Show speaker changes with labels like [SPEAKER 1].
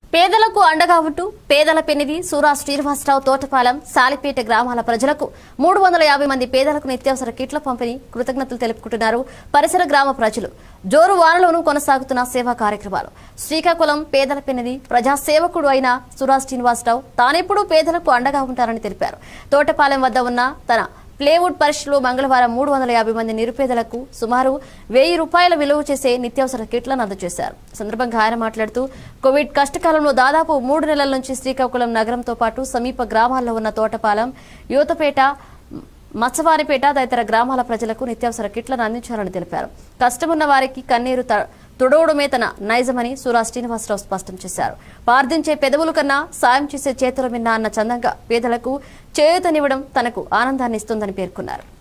[SPEAKER 1] పేదలకు అండగా ఉంటూ పేదల పెనిది సూరా శ్రీనివాసరావు తోటపాలెం సాలిపేట గ్రామాల ప్రజలకు మూడు వందల యాభై మంది పేదలకు నిత్యావసర కిట్ల పంపిణీ కృతజ్ఞతలు తెలుపుకుంటున్నారు పరిసర గ్రామ ప్రజలు జోరు వానలోనూ కొనసాగుతున్న సేవా కార్యక్రమాలు శ్రీకాకుళం పేదల పెనిది ప్రజాసేవకుడు అయిన సురా శ్రీనివాసరావు తానెప్పుడూ పేదలకు అండగా ఉంటారని తెలిపారు తోటపాలెం వద్ద ఉన్న తన ప్లేవుడ్ పరిషత్లో మంగళవారం మూడు వందల యాభై మంది నిరుపేదలకు సుమారు వెయ్యి రూపాయల విలువ చేసే నిత్యావసర కిట్లను అందజేశారు ఈ సందర్భంగా ఆయన మాట్లాడుతూ కోవిడ్ కష్టకాలంలో దాదాపు మూడు నెలల నుంచి శ్రీకాకుళం నగరంతో పాటు సమీప గ్రామాల్లో ఉన్న తోటపాలెం యువతపేట మత్స్యవారిపేట తదితర గ్రామాల ప్రజలకు నిత్యావసర కిట్లను అందించాలని తెలిపారు కష్టమున్న వారికి కన్నీరు త- తుడవడమే తన నైజమని సురా శ్రీనివాసరావు స్పష్టం చేశారు ప్రార్థించే పెదవుల కన్నా సాయం చేసే చేతుల మిన్న అన్న చందంగా పేదలకు చేయూతనివ్వడం తనకు ఆనందాన్ని ఇస్తుందని పేర్కొన్నారు